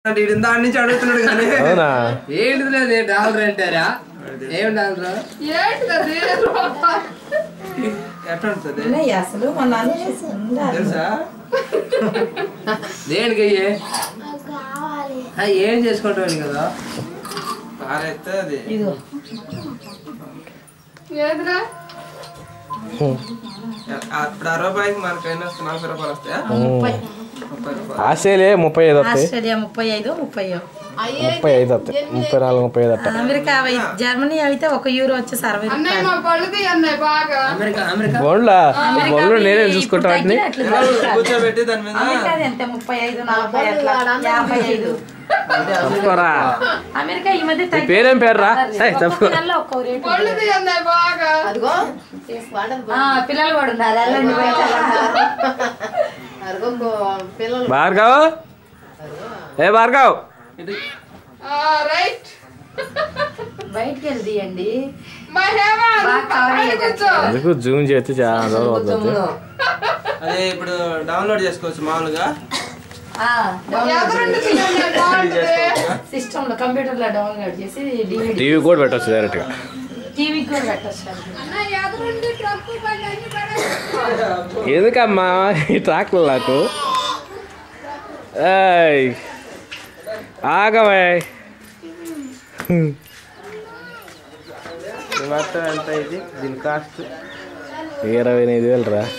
అంటే ఈడు దాని నుంచి అడుగుతున్నాడు కానీ అవునా ఏంటిది లేదు డాలర్ అంటారా ఏం డాలర్ ఎట్లా ఉంటుంది ఉన్నాయి అసలు మొన్న అనేసి ఉండాలి. తెలుసా దేనికి అయ్యే ఆ, ఏం చేసుకుంటావు కదా పారైతే అది ఇదిగో అప్పుడు అరవై రూపాయలకి మనకి ఎన్ని వస్తాయి నలభై రూపాయలు వస్తాయా ముప్పై ముప్పై రూపాయలు ఆస్ట్రేలియా ముప్పై ఐదు వస్తాయి ఆస్ట్రేలియా ముప్పై ఐదు ముప్పై ముప్పై ఐదు వస్తాయి ముప్పై నాలుగు ముప్పై ఐదు అట్ట అమెరికా అవి జర్మనీ అయితే ఒక యూరో వచ్చేసి అరవై రూపాయలు అమెరికా అమెరికా బోన్లా బోన్లో నేనే చూసుకుంటా వాటిని ఇప్పుడు తగ్గినట్లు దొరుకుతాయి. కూర్చోబెట్టి దాని మీద అమెరికా అది ఎంత ముప్పై ఐదు నలభై అట్లా యాభై ఐదు తప్పుకోరా అమెరికా ఈ మధ్య తగ్గి- పేరేం పేరు రా ఏయ్, తప్పుకో ఒక్కొక్క నెలలో ఒక్కో రేటు ఉంటుంది. అదిగో ఆ, పిల్లలు కూడా ఉన్నారు వెళ్ళండి బయట వెళ్ళండి. అదిగో గో- పిల్లలు భార్గవ్ ఏ భార్గవ్ బయటికి వెళ్ళి తీయండి బాగా కవర్ అయ్యేటట్టు. ఎందుకు జూమ్ చేస్తే చాలా రోజులు అవుతుంది అదే ఇప్పుడు డౌన్లోడ్ చేసుకోవచ్చు మామూలుగా ఆ, డౌన్లోడ్ చేసుకోవచ్చా? సిస్టమ్ లో కంప్యూటర్ లో డౌన్లోడ్ చేసి డివిడి టీవీ కూడా పెట్టచ్చు డైరెక్ట్ గా టీవీ కూడా పెట్టచ్చు ఎందుకమ్మా ఈ ట్రాక్లు నాకు ఏయ్ ఆగవే ఇది మొత్తం ఎంత ఇది దీని కాస్ట్ ఇరవై ఎనిమిది వేలు రా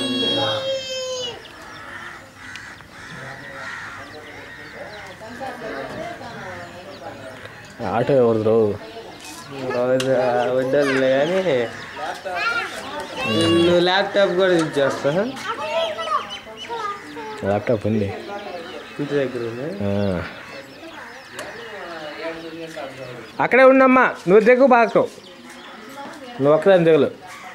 ఆటో ఎవరిది రో వద్దలే కానీ నువ్వు ల్యాప్టాప్ కూడా ఇచ్చేస్తా ల్యాప్టాప్ ఉంది ఇంటి దగ్గర ఉంది ఆ. అక్కడే ఉండమ్మా నువ్వు దిగు బాకు నువ్వు ఒక్కదాని దిగులు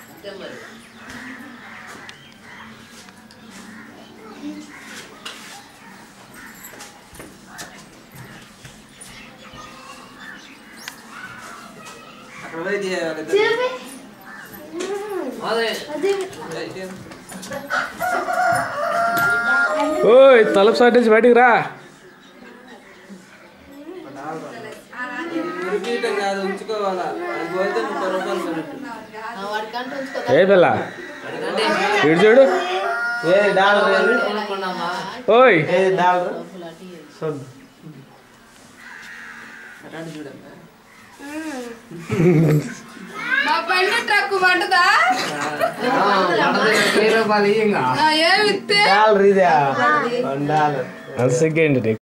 అక్కడ పోయి తీయాలి ఇద్దరు. అదే ఓయ్ తలుపు సైడ్ నుంచి బయటికి రా ఇది మురికియటం కాదు ఉంచుకోవాలా అది పోతే ముప్పై రూపాయలు కొనుక్కు. వాడికంటే ఉంచుకో ఏ పిల్ల ఇటు చూడు ఏది డాలర్ ఏది? కొనుక్కున్నామా ఓయ్ ఏది డాలర్ చూడు అట్లాంటి చూడమ్మా మా బండి ట్రక్ పడ్డదా వెయ్యి రూపాయలు ఇయ్యంగా ఏమిస్తే డాలర్ ఇదే వన్ డాలర్ అంత సిగ్గేంటి నీకు